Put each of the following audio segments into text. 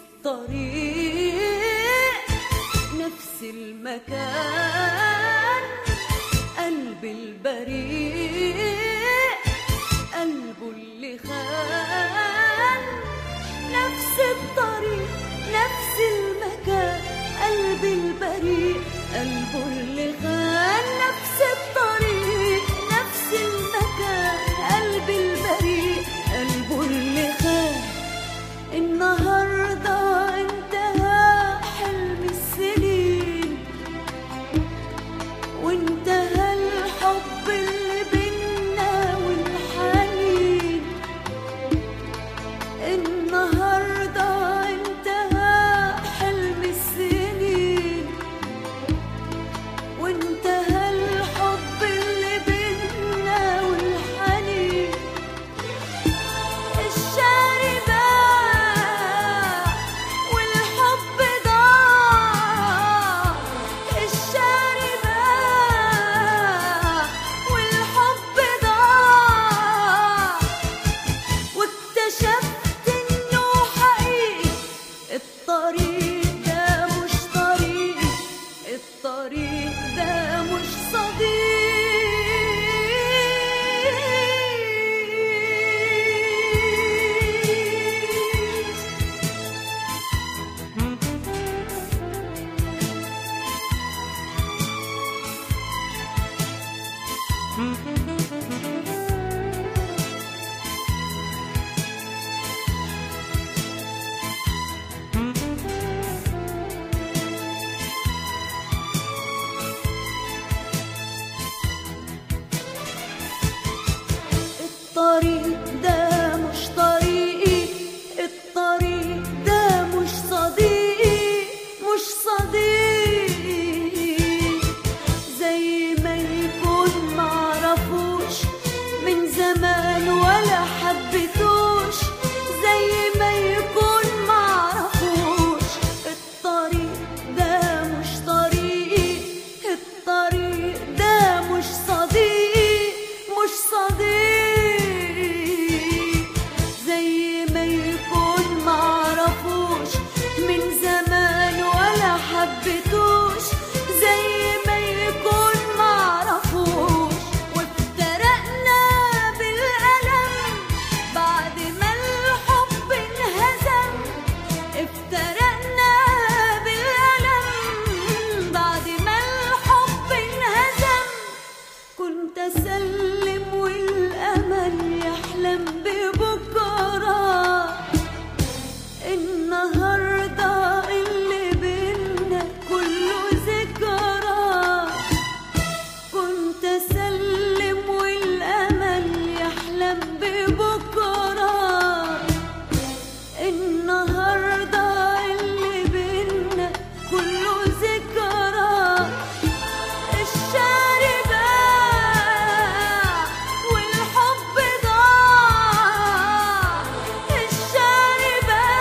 الطريق نفس المكان قلبي البريء قلبه اللي خان نفس الطريق نفس المكان قلبي البريء قلبه اللي خان نفس الطريق نفس المكان قلبي البريء قلبه اللي خان النهارده انتهى حلم السنين وانتهى الحب اللي بينا والحنين النهارده انتهى حلم السنين وانتهى الحب اللي بينا والحنين الشاري باع والحب ضاع الشاري باع والحب ضاع واكتشفت انه حقيقي الطريق ده مش طريقي الطريق ده مش صديق الطريق ده مش طريقي الطريق ده مش صديقي مش صديقي زي ما يكون معرفوش من زمان ولا حبيتوش زي ما يكون معرفوش الطريق ده مش طريقي الطريق ده مش صديقي مش صديقي زي ما يكون معرفوش من زمان ولا حبيتوش زي ما يكون معرفوش وافترقنا بالألم بعد ما الحب انهزم افترقنا بالألم بعد ما الحب انهزم كنت أسلم والأمل يحلم ببكرة النهاردة اللي بينا كله ذكرى كنت أسلم والأمل يحلم ببكرة النهاردة اللي بينا كله ذكرى الشاري باع والحب ضاع الشاري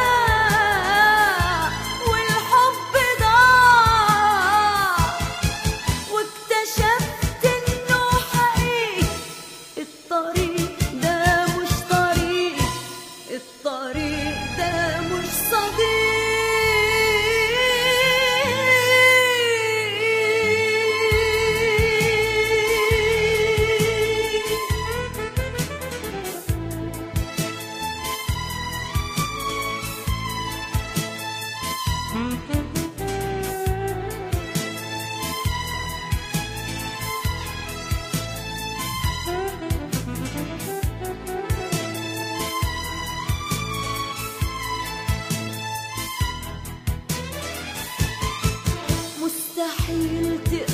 باع والحب ضاع واكتشفت انه حقيقي الطريق ده مش طريقي الطريق ده مش صديق مستحيل تقدر